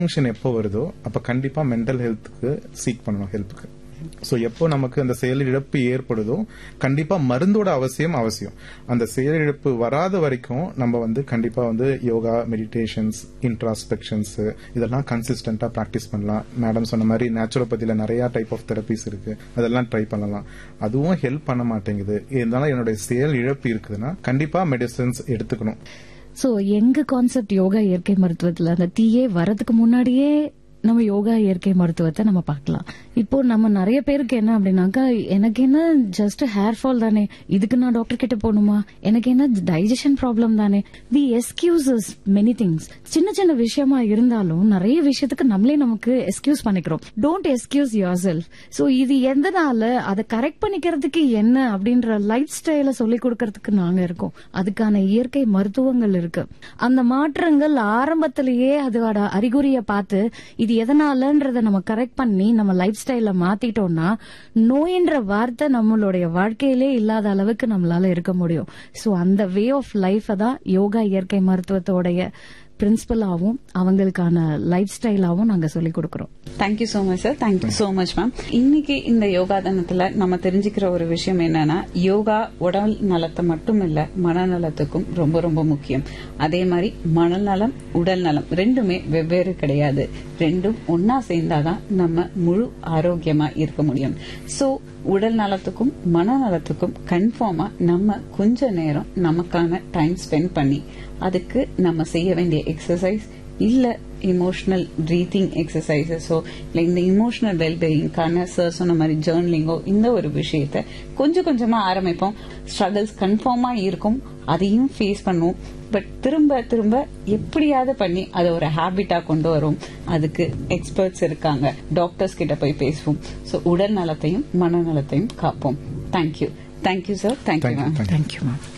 Function எப்போ வருதோ அப்ப கண்டிப்பா மென்டல் ஹெல்த்துக்கு சீக் பண்ணணும் ஹெல்ப்புக்கு ஸோ எப்போ நமக்கு அந்த செயலிழப்பு ஏற்படுதோ கண்டிப்பா மருந்தோட அவசியம் அவசியம் அந்த செயலிழப்பு வராத வரைக்கும் நம்ம வந்து கண்டிப்பா வந்து யோகா மெடிடேஷன்ஸ் இன்ட்ராஸ்பெக்ஷன்ஸ் இதெல்லாம் கன்சிஸ்டன்டா ப்ராக்டிஸ் பண்ணலாம் மேடம் சொன்ன மாதிரி நேச்சுரோபதியில நிறைய டைப் ஆஃப் தெரபிஸ் இருக்கு அதெல்லாம் ட்ரை பண்ணலாம் அதுவும் ஹெல்ப் பண்ண மாட்டேங்குது இருந்தாலும் என்னுடைய செயல் இழப்பு இருக்குதுன்னா கண்டிப்பா மெடிசன்ஸ் எடுத்துக்கணும் சோ எங்க கான்செப்ட் யோகா இயற்கை மருத்துவத்துல அந்த தீயே வரதுக்கு முன்னாடியே நம்ம யோகா இயற்கை மருத்துவத்தை நம்ம பார்க்கலாம் இப்போ நம்ம நிறைய பேருக்கு என்ன அப்படின்னாக்கா எனக்கு என்ன ஜஸ்ட் ஹேர் ஃபால் தானே இதுக்கு நான் டாக்டர் கிட்ட போகணுமா எனக்கு என்ன டைஜஷன் ப்ராப்ளம் தானே தி எஸ்கியூசஸ் மெனி திங்ஸ் சின்ன சின்ன விஷயமா இருந்தாலும் நிறைய விஷயத்துக்கு நம்மளே நமக்கு எஸ்கியூஸ் பண்ணிக்கிறோம் don't excuse yourself so இது எந்தனால அதை கரெக்ட் பண்ணிக்கிறதுக்கு என்ன அப்படின்ற லைஃப் ஸ்டைல சொல்லி கொடுக்கறதுக்கு நாங்க இருக்கோம் அதுக்கான இயற்கை மருத்துவங்கள் இருக்கு அந்த மாற்றங்கள் ஆரம்பத்திலேயே அதோட அறிகுறியை பார்த்து இது எதனாலன்றத நம்ம கரெக்ட் பண்ணி நம்ம லைஃப் ஸ்டைல மாத்திட்டோம்னா நோயின்ற வார்த்தை நம்மளுடைய வாழ்க்கையிலே இல்லாத அளவுக்கு நம்மளால இருக்க முடியும் சோ அந்த வே ஆஃப் லைஃப தான் யோகா இயற்கை மருத்துவத்தோடைய பிரின்சிபலாவும் அவங்களுக்கான லைஃப் ஸ்டைலாவும் நாங்க சொல்லிக் கொடுக்கறோம் thank you so much sir thank you so much ma'am இன்னைக்கு இந்த யோகா தினத்துல நம்ம தெரிஞ்சுக்கிற ஒரு விஷயம் என்னன்னா யோகா உடல் நலத்தை மட்டும் இல்ல மனநலத்துக்கும் ரொம்ப ரொம்ப முக்கியம் அதே மாதிரி மனநலம் உடல் நலம் ரெண்டுமே வெவ்வேறு கிடையாது ரெண்டும் ஒன்னா சேர்ந்தாதான் நம்ம முழு ஆரோக்கியமா இருக்க முடியும் சோ உடல் நலத்துக்கும் மனநலத்துக்கும் கன்ஃபார்மா நம்ம கொஞ்ச நேரம் நமக்கான டைம் ஸ்பெண்ட் பண்ணி அதுக்கு நம்ம செய்ய வேண்டிய எக்ஸசைஸ் இல்ல இமோஷனல் பிரீத்திங் எக்ஸசைசஸோ இல்ல இந்த இமோஷனல் வெல்பீயிங்கான சார் சொன்ன மாதிரி ஜேர்னலிங்கோ இந்த ஒரு விஷயத்த கொஞ்சம் கொஞ்சமா ஆரம்பிப்போம் ஸ்ட்ரகிள்ஸ் கன்ஃபார்மா இருக்கும் அதையும் ஃபேஸ் பண்ணுவோம் பட் திரும்ப திரும்ப எப்படியாவது பண்ணி அதை ஒரு ஹேபிட்டா கொண்டு வரும் அதுக்கு எக்ஸ்பர்ட்ஸ் இருக்காங்க டாக்டர்ஸ் கிட்ட போய் பேசுவோம் ஸோ உடல் நலத்தையும் மனநலத்தையும் காப்போம் thank you thank you sir thank you thank you ma'am thank you thank you ma'am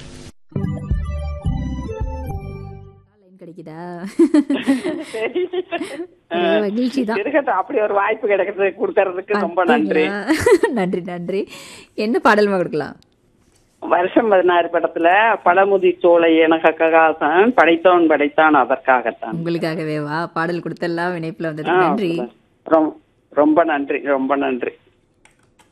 line கிடைக்குதா சரி. ஒரே மகிழ்ச்சி தான் இருக்கட்டும் அப்படி ஒரு வாய்ப்பு கிடைக்கிறது கொடுக்கறதுக்கு ரொம்ப நன்றி நன்றி நன்றி என்ன பாடல்மா கொடுக்கலாம் வருஷம் பதினாறு படத்துல பழமுதி சோலை எனக்காகத்தான் படைத்தவன் படைத்தான் அதற்காகத்தான் உங்களுக்காகவே வா பாடல் கொடுத்தெல்லாம் இணைப்புல ஆ, வந்ததுக்கு நன்றி ரொம்ப- ரொம்ப நன்றி ரொம்ப நன்றி